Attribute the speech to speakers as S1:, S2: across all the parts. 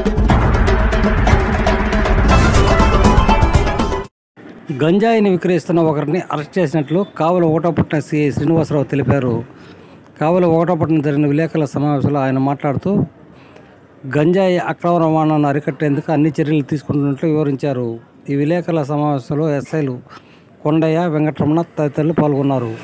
S1: గంజాయిని విక్రయిస్తున్న ఒకరిని అరెస్ట్ చేసినట్లు కావలి ఓటపట్న సిఐ శ్రీనివాసరావు తెలిపారు కావలి ఓటపట్నం జరిగిన విలేకరుల సమావేశంలో ఆయన మాట్లాడుతూ గంజాయి అక్రమ రవాణాను అరికట్టేందుకు అన్ని చర్యలు తీసుకుంటున్నట్లు వివరించారు ఈ విలేకరుల సమావేశంలో ఎస్ఐలు కొండయ్య వెంకటరమణ తదితరులు పాల్గొన్నారు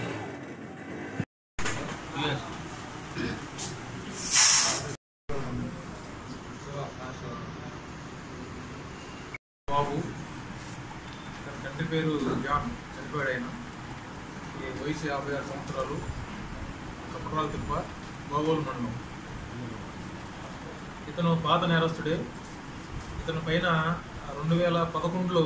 S2: బాబు తన తండ్రి పేరు జాన్ చనిపోయాడు ఆయన ఈ వయసు యాభై ఆరు సంవత్సరాలు కప్పరాల తిప్ప గోగోలు మండలం ఇతను పాత నేరస్తుడే ఇతని పైన రెండు వేల పదకొండులో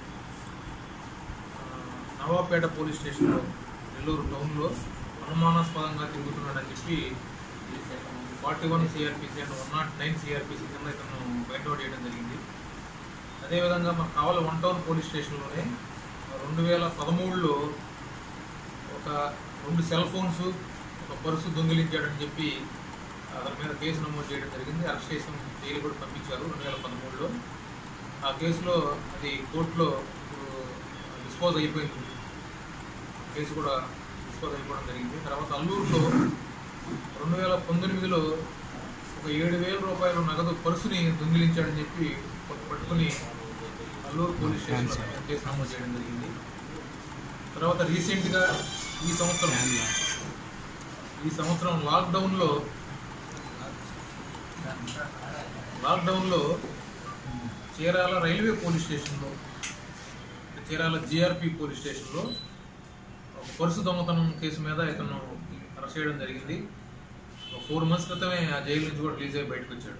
S2: ఆ, నవాపేట పోలీస్ స్టేషన్లో నెల్లూరు టౌన్లో అనుమానాస్పదంగా తిరుగుతున్నాడని చెప్పి forty one CrPC and one not nine CrPC కింద ఇతను బయటౌట్ చేయడం జరిగింది అదేవిధంగా మన కావల వన్ టౌన్ పోలీస్ స్టేషన్లోనే రెండు వేల పదమూడులో ఒక రెండు సెల్ ఫోన్స్ ఒక పర్సు దొంగిలించాడని చెప్పి అతని మీద కేసు నమోదు చేయడం జరిగింది అరెస్ట్ చేసి జైలు కూడా పంపించారు రెండు వేల పదమూడులో ఆ కేసులో అది కోర్టులో డిస్పోజ్ అయిపోయింది కేసు కూడా డిస్పోజ్ అయిపోవడం జరిగింది తర్వాత అల్లూరులో రెండు వేల పంతొమ్మిదిలో ఒక ఏడు వేల రూపాయల నగదు పర్సుని దొంగిలించాడని చెప్పి పట్టు- పట్టుకుని అల్లూరు పోలీస్ స్టేషన్లో కేసు నమోదు చేయడం జరిగింది తర్వాత రీసెంట్గా ఈ సంవత్సరం ఈ సంవత్సరం లాక్డౌన్లో లాక్డౌన్లో చీరాల రైల్వే పోలీస్ స్టేషన్లో అంటే చీరాల జిఆర్పి పోలీస్ స్టేషన్లో ఒక పర్సు దొంగతనం కేసు మీద ఇతను అరెస్ట్ చేయడం జరిగింది ఒక ఫోర్ మంత్స్ క్రితమే ఆ జైలు నుంచి కూడా రిలీజ్ అయ్యి బయటకు వచ్చాడు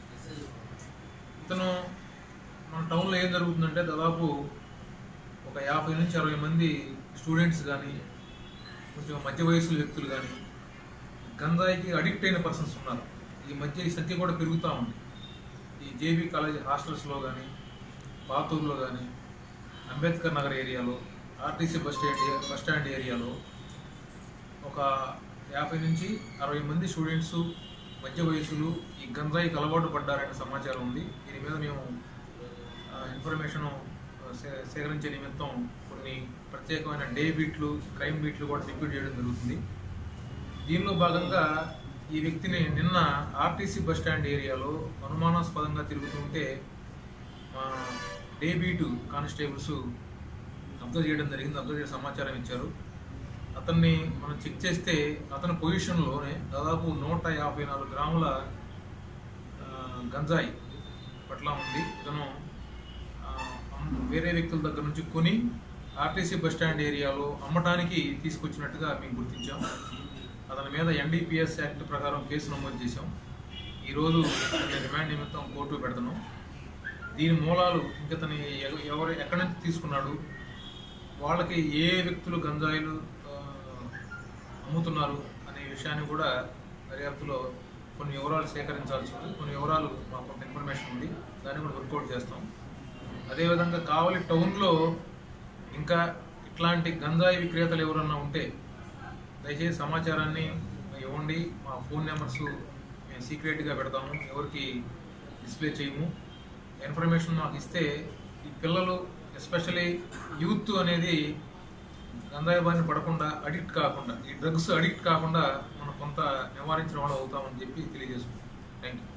S2: ఇతను మన టౌన్లో ఏం జరుగుతుందంటే దాదాపు ఒక యాభై నుంచి అరవై మంది స్టూడెంట్స్ కానీ కొంచెం మధ్య వయసు వ్యక్తులు కానీ గంజాయికి అడిక్ట్ అయిన పర్సన్స్ ఉన్నారు ఈ మధ్య ఈ సంఖ్య కూడా పెరుగుతూ ఉంది ఈ జేబీ కాలేజ్ హాస్టల్స్లో కానీ పాతూరులో కానీ అంబేద్కర్ నగర్ ఏరియాలో RTC bus stand bus stand ఏరియాలో ఒక యాభై నుంచి అరవై మంది స్టూడెంట్స్ మధ్య వయసులు ఈ గంజాయికి అలవాటు పడ్డారనే సమాచారం ఉంది దీని మీద మేము ఇన్ఫర్మేషన్ సేకరించే నిమిత్తం కొన్ని ప్రత్యేకమైన డే బీట్లు క్రైమ్ బీట్లు కూడా డిప్యూట్ చేయడం జరుగుతుంది దీనిలో భాగంగా ఈ వ్యక్తిని నిన్న ఆర్టీసీ బస్ స్టాండ్ ఏరియాలో అనుమానాస్పదంగా తిరుగుతుంటే మా డే బీటు కానిస్టేబుల్స్ అబ్జర్వ్ చేయడం జరిగింది అబ్జర్వ్ చేసే సమాచారం ఇచ్చారు అతన్ని మనం చెక్ చేస్తే అతని పొజిషన్లోనే దాదాపు నూట యాభై నాలుగు గ్రాముల ఆ, గంజాయి పట్ల ఉంది ఇతను ఆ, అమ్- వేరే వ్యక్తుల దగ్గర నుంచి కొని ఆర్టీసీ బస్ స్టాండ్ ఏరియాలో అమ్మటానికి తీసుకొచ్చినట్టుగా మేము గుర్తించాం అతని మీద ఎన్డీపీఎస్ యాక్ట్ ప్రకారం కేసు నమోదు చేశాం ఈరోజు అతన్ని రిమాండ్ నిమిత్తం కోర్టు పెడుతున్నాం దీని మూలాలు ఇంకతని ఎవ- ఎవరు ఎక్కడి నుంచి తీసుకున్నాడు వాళ్ళకి ఏ వ్యక్తులు గంజాయిలు ఆ, అమ్ముతున్నారు అనే విషయాన్ని కూడా దర్యాప్తులో కొన్ని వివరాలు సేకరించాల్సి ఉంది కొన్ని వివరాలు మాకు కొంత ఇన్ఫర్మేషన్ ఉంది దాన్ని కూడా వర్కౌట్ చేస్తాం అదేవిధంగా కావలి టౌన్లో ఇంకా ఇట్లాంటి గంజాయి విక్రేతలు ఎవరన్నా ఉంటే దయచేసి సమాచారాన్ని ఇవ్వండి మా ఫోన్ నెంబర్స్ మేము సీక్రెట్గా పెడతాము ఎవరికి డిస్ప్లే చేయము ఇన్ఫర్మేషన్ మాకు ఇస్తే ఈ పిల్లలు ఎస్పెషలీ యూత్ అనేది గంజాయి బారిన పడకుండా అడిక్ట్ కాకుండా ఈ డ్రగ్స్ అడిక్ట్ కాకుండా మనం కొంత నివారించడం వల్ల అవుతామని చెప్పి తెలియజేసుకుంటాం థ్యాంక్ యూ